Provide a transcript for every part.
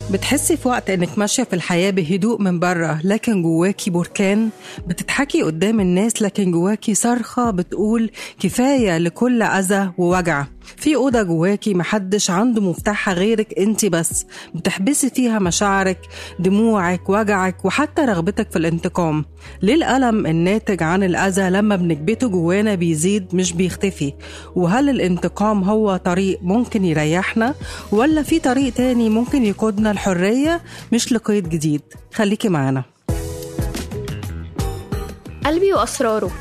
بتحسي في وقت انك ماشية في الحياة بهدوء من بره لكن جواكي بركان بتضحكي قدام الناس لكن جواكي صرخة بتقول كفاية لكل أذى ووجع في أوضة جواكي محدش عنده مفتاحها غيرك انت بس بتحبسي فيها مشاعرك دموعك وجعك وحتى رغبتك في الانتقام ليه الألم الناتج عن الأذى لما بنكبته جوانا بيزيد مش بيختفي وهل الانتقام هو طريق ممكن يريحنا ولا في طريق تاني ممكن يقودنا الحرية مش لقيد جديد خليكي معانا قلبي وأسراره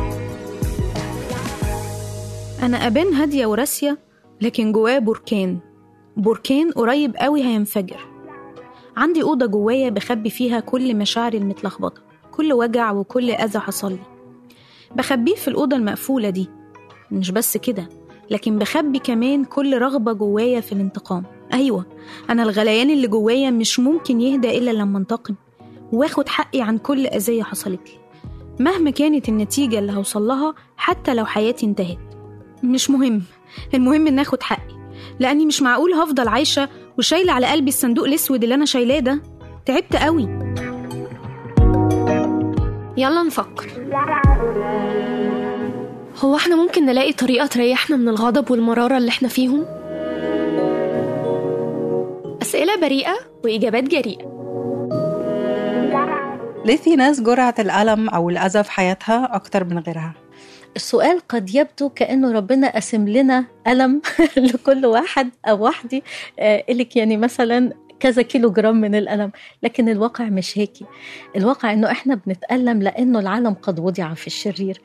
أنا أبان هادية وراسية لكن جواه بركان بركان قريب قوي هينفجر عندي أوضة جوايا بخبي فيها كل مشاعري المتلخبطة كل وجع وكل أذى حصل لي بخبيه في الأوضة المقفولة دي مش بس كده لكن بخبي كمان كل رغبة جوايا في الانتقام أيوة أنا الغليان اللي جوايا مش ممكن يهدى إلا لما انتقم واخد حقي عن كل أذية حصلت لي مهما كانت النتيجة اللي هوصلها حتى لو حياتي انتهت مش مهم المهم إن آخد حقي لأني مش معقول هفضل عايشة وشايلة على قلبي الصندوق الأسود اللي أنا شايلاه ده تعبت قوي يلا نفكر هو احنا ممكن نلاقي طريقة تريحنا من الغضب والمرارة اللي احنا فيهم؟ أسئلة بريئة وإجابات جريئة ليه في ناس جرعة الألم أو الأذى في حياتها أكتر من غيرها السؤال قد يبدو كأنه ربنا قسم لنا ألم لكل واحد أو واحدة آه، إلك يعني مثلا كذا كيلو جرام من الألم لكن الواقع مش هيك الواقع أنه إحنا بنتألم لأنه العالم قد وضع في الشرير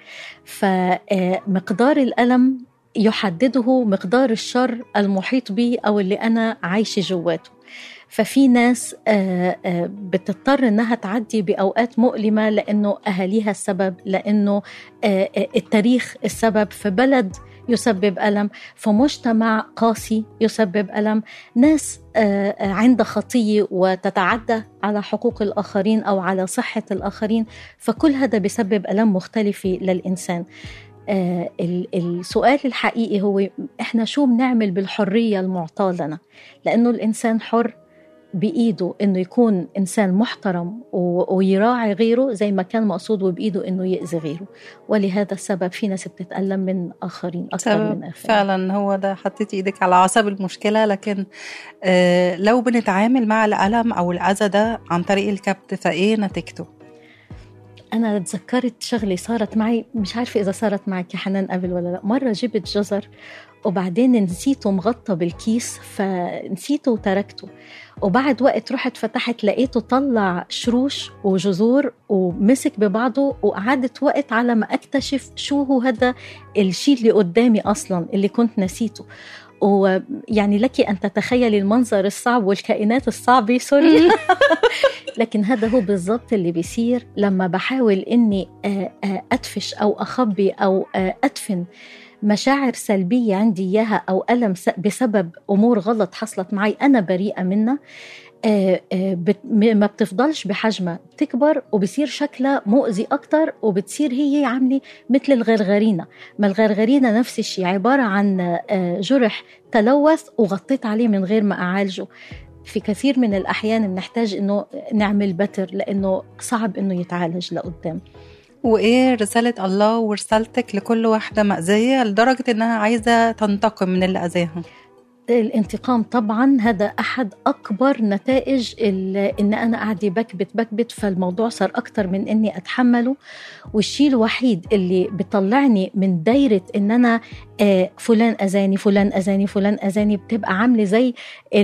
فمقدار الألم يحدده مقدار الشر المحيط بي أو اللي أنا عايشة جواته ففي ناس آه، آه، بتضطر انها تعدي باوقات مؤلمه لانه اهاليها السبب لانه آه، التاريخ السبب في بلد يسبب الم في مجتمع قاسي يسبب الم ناس عند خطيه وتتعدى على حقوق الاخرين او على صحه الاخرين فكل هذا بيسبب الم مختلفه للانسان السؤال الحقيقي هو احنا شو بنعمل بالحريه المعطاه لنا لانه الانسان حر بإيده إنه يكون إنسان محترم ويراعي غيره زي ما كان مقصود وبإيده إنه يأذي غيره ولهذا السبب في ناس بتتألم من آخرين أكثر من آخرين فعلا هو ده حطيتي إيدك على عصب المشكلة لكن آه لو بنتعامل مع الألم أو الأذى ده عن طريق الكبت فإيه نتيجته؟ أنا تذكرت شغلة صارت معي مش عارفة إذا صارت معك يا حنان قبل ولا لا مرة جبت جزر وبعدين نسيته مغطى بالكيس فنسيته وتركته وبعد وقت رحت فتحت لقيته طلع شروش وجذور ومسك ببعضه وقعدت وقت على ما اكتشف شو هو هذا الشيء اللي قدامي اصلا اللي كنت نسيته ويعني لك ان تتخيلي المنظر الصعب والكائنات الصعبه سوري لكن هذا هو بالضبط اللي بيصير لما بحاول اني ادفش او اخبي او ادفن مشاعر سلبية عندي إياها أو ألم بسبب أمور غلط حصلت معي أنا بريئة منها آه، آه، ما بتفضلش بحجمها بتكبر وبصير شكلها مؤذي أكتر وبتصير هي عاملة مثل الغرغرينة ما الغرغرينة نفس الشيء عبارة عن آه، جرح تلوث وغطيت عليه من غير ما أعالجه في كثير من الأحيان بنحتاج إنه نعمل بتر لأنه صعب إنه يتعالج لقدام وايه رسالة الله ورسالتك لكل واحدة مأذية لدرجة انها عايزة تنتقم من اللي أذاها الانتقام طبعا هذا احد اكبر نتائج ان انا قاعده بكبت بكبت فالموضوع صار اكثر من اني اتحمله والشيء الوحيد اللي بيطلعني من دايره ان انا آه، فلان اذاني فلان اذاني فلان اذاني بتبقى عامله زي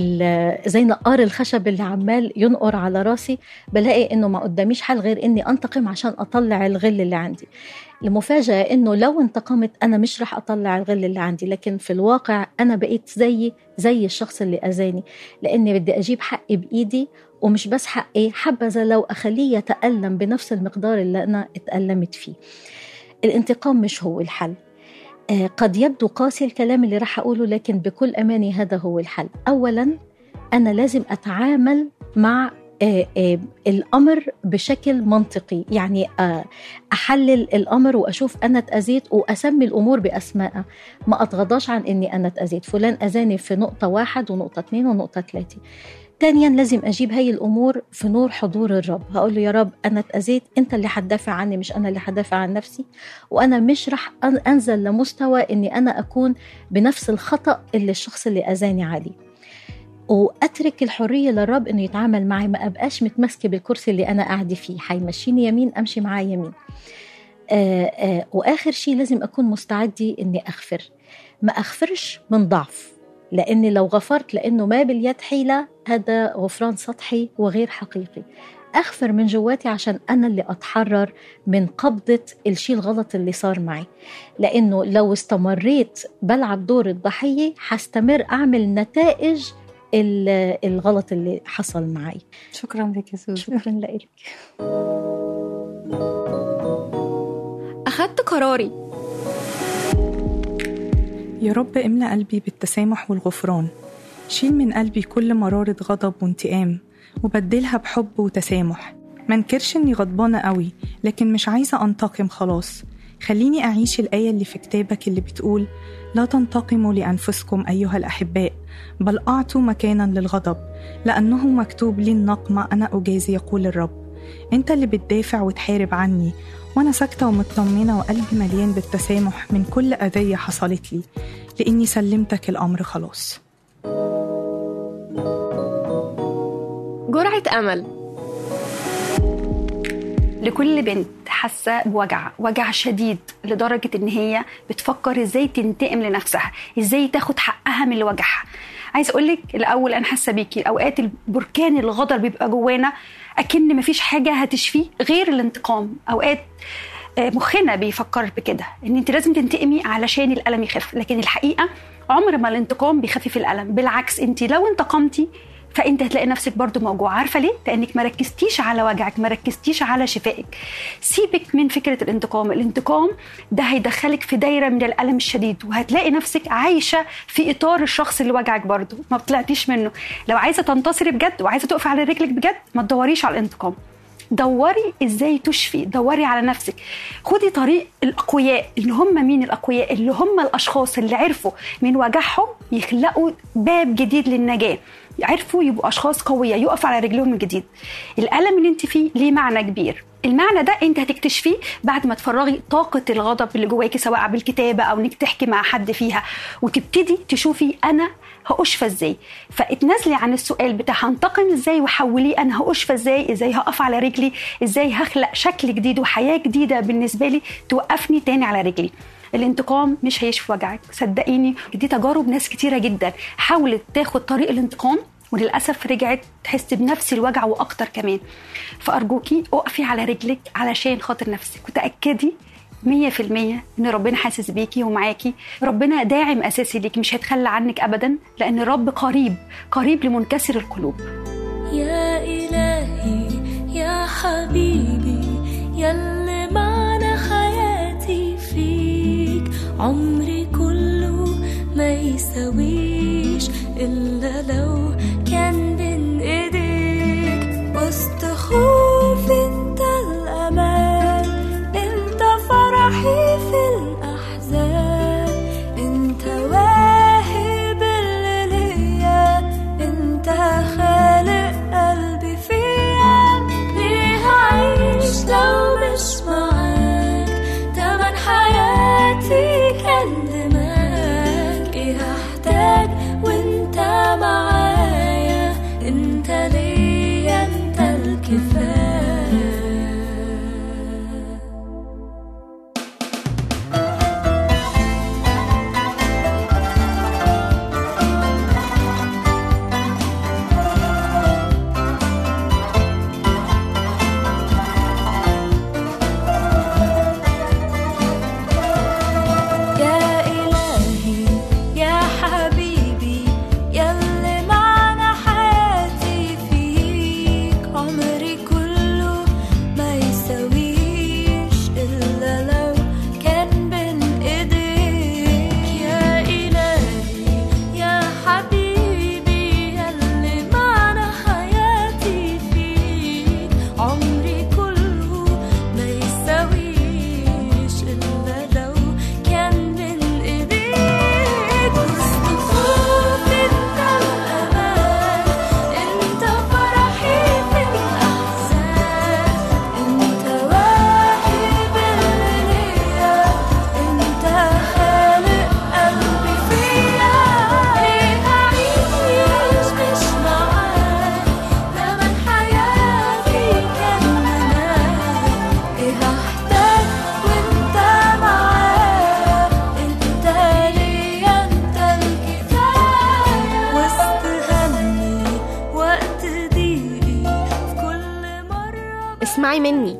زي نقار الخشب اللي عمال ينقر على راسي بلاقي انه ما قداميش حل غير اني انتقم عشان اطلع الغل اللي عندي المفاجأة إنه لو انتقمت أنا مش رح أطلع الغل اللي عندي لكن في الواقع أنا بقيت زي زي الشخص اللي أذاني لأني بدي أجيب حقي بإيدي ومش بس حقي حبذا لو أخليه يتألم بنفس المقدار اللي أنا اتألمت فيه الانتقام مش هو الحل آه، قد يبدو قاسي الكلام اللي رح أقوله لكن بكل أماني هذا هو الحل أولا أنا لازم أتعامل مع آه، آه، الامر بشكل منطقي يعني آه، احلل الامر واشوف انا اتاذيت واسمي الامور باسمائها ما اتغاضاش عن اني انا اتاذيت فلان اذاني في نقطه واحد ونقطه اثنين ونقطه ثلاثه تانيا لازم أجيب هاي الأمور في نور حضور الرب هقول له يا رب أنا اتأذيت أنت اللي هتدافع عني مش أنا اللي هدافع عن نفسي وأنا مش رح أن- أنزل لمستوى أني أنا أكون بنفس الخطأ اللي الشخص اللي أذاني عليه واترك الحريه للرب انه يتعامل معي ما ابقاش متمسكه بالكرسي اللي انا قاعده فيه حيمشيني يمين امشي معاه يمين آه آه واخر شيء لازم اكون مستعده اني اغفر ما اغفرش من ضعف لاني لو غفرت لانه ما باليد حيله هذا غفران سطحي وغير حقيقي اغفر من جواتي عشان انا اللي اتحرر من قبضه الشيء الغلط اللي صار معي لانه لو استمريت بلعب دور الضحيه حستمر اعمل نتائج ال- الغلط اللي حصل معي شكرا لك يا سوزي شكرا لك أخدت قراري يا رب املأ قلبي بالتسامح والغفران شيل من قلبي كل مرارة غضب وانتقام وبدلها بحب وتسامح منكرش اني غضبانة قوي لكن مش عايزة انتقم خلاص خليني أعيش الآية اللي في كتابك اللي بتقول لا تنتقموا لأنفسكم أيها الأحباء بل أعطوا مكانا للغضب لأنه مكتوب لي النقمة أنا أجازي يقول الرب أنت اللي بتدافع وتحارب عني وأنا ساكتة ومطمنة وقلبي مليان بالتسامح من كل أذية حصلت لي لإني سلمتك الأمر خلاص جرعة أمل لكل بنت حاسه بوجع وجع شديد لدرجه ان هي بتفكر ازاي تنتقم لنفسها ازاي تاخد حقها من اللي وجعها عايز اقول لك الاول انا حاسه بيكي اوقات البركان الغضب بيبقى جوانا اكن مفيش حاجه هتشفيه غير الانتقام اوقات آه، مخنا بيفكر بكده ان انت لازم تنتقمي علشان الالم يخف لكن الحقيقه عمر ما الانتقام بيخفف الالم بالعكس انت لو انتقمتي فانت هتلاقي نفسك برضو موجوع عارفه ليه لانك ما ركزتيش على وجعك ما ركزتيش على شفائك سيبك من فكره الانتقام الانتقام ده هيدخلك في دايره من الالم الشديد وهتلاقي نفسك عايشه في اطار الشخص اللي وجعك برضو ما طلعتيش منه لو عايزه تنتصري بجد وعايزه تقفي على رجلك بجد ما تدوريش على الانتقام دوري ازاي تشفي دوري على نفسك خدي طريق الاقوياء اللي هم مين الاقوياء اللي هم الاشخاص اللي عرفوا من وجعهم يخلقوا باب جديد للنجاه عرفوا يبقوا اشخاص قويه يقف على رجلهم من جديد الالم اللي انت فيه ليه معنى كبير المعنى ده انت هتكتشفيه بعد ما تفرغي طاقه الغضب اللي جواكي سواء بالكتابه او انك تحكي مع حد فيها وتبتدي تشوفي انا هأشفى ازاي فاتنازلي عن السؤال بتاع هنتقم ازاي وحوليه انا هأشفى ازاي ازاي هقف على رجلي ازاي هخلق شكل جديد وحياه جديده بالنسبه لي توقفني تاني على رجلي الانتقام مش هيشفي وجعك صدقيني دي تجارب ناس كتيره جدا حاولت تاخد طريق الانتقام وللاسف رجعت تحس بنفس الوجع واكتر كمان فارجوكي اقفي على رجلك علشان خاطر نفسك وتاكدي مية في المية إن ربنا حاسس بيكي ومعاكي ربنا داعم أساسي ليكي مش هيتخلى عنك أبدا لأن الرب قريب قريب لمنكسر القلوب يا إلهي يا حبيبي يلي معنى حياتي فيك عمري كله ما يساويش إلا لو كان بين إيديك وسط خوف انت الأمان انت فرحي في الأحزان انت واهب اللي ليا انت خالق قلبي فيا ليه هعيش لو مش معاك تمن حياتي كان دماغ ايه هحتاج وانت معاك اسمعي مني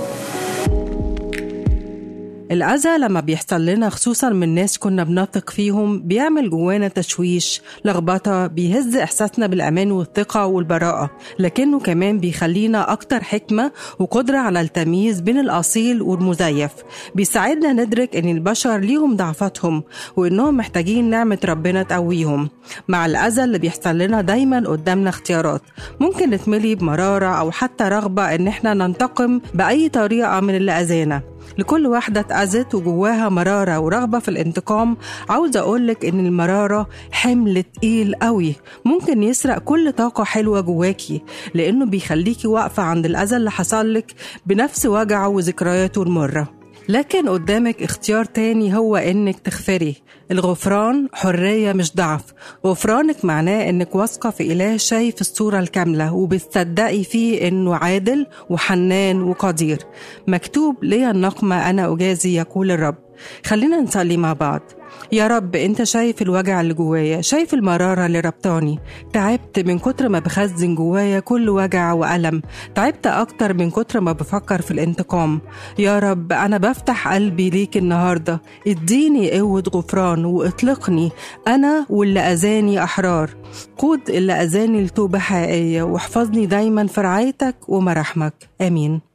الأذى لما بيحصل لنا خصوصا من ناس كنا بنثق فيهم بيعمل جوانا تشويش لخبطة بيهز إحساسنا بالأمان والثقة والبراءة لكنه كمان بيخلينا أكتر حكمة وقدرة على التمييز بين الأصيل والمزيف بيساعدنا ندرك إن البشر ليهم ضعفاتهم وإنهم محتاجين نعمة ربنا تقويهم مع الأذى اللي بيحصل لنا دايما قدامنا اختيارات ممكن نتملي بمرارة أو حتى رغبة إن احنا ننتقم بأي طريقة من اللي أذانا لكل واحدة اتأذت وجواها مرارة ورغبة في الانتقام عاوزة أقولك إن المرارة حمل تقيل قوي ممكن يسرق كل طاقة حلوة جواكي لأنه بيخليكي واقفة عند الأذى اللي حصلك بنفس وجعه وذكرياته المرة لكن قدامك اختيار تاني هو انك تغفري الغفران حرية مش ضعف غفرانك معناه انك واثقة في اله شايف الصورة الكاملة وبتصدقي فيه انه عادل وحنان وقدير مكتوب لي النقمة انا اجازي يقول الرب خلينا نصلي مع بعض يا رب انت شايف الوجع اللي جوايا شايف المرارة اللي ربطاني تعبت من كتر ما بخزن جوايا كل وجع وألم تعبت أكتر من كتر ما بفكر في الانتقام يا رب أنا بفتح قلبي ليك النهاردة اديني قوة غفران واطلقني أنا واللي أذاني أحرار قود اللي أذاني لتوبة حقيقية واحفظني دايما في رعايتك ومراحمك آمين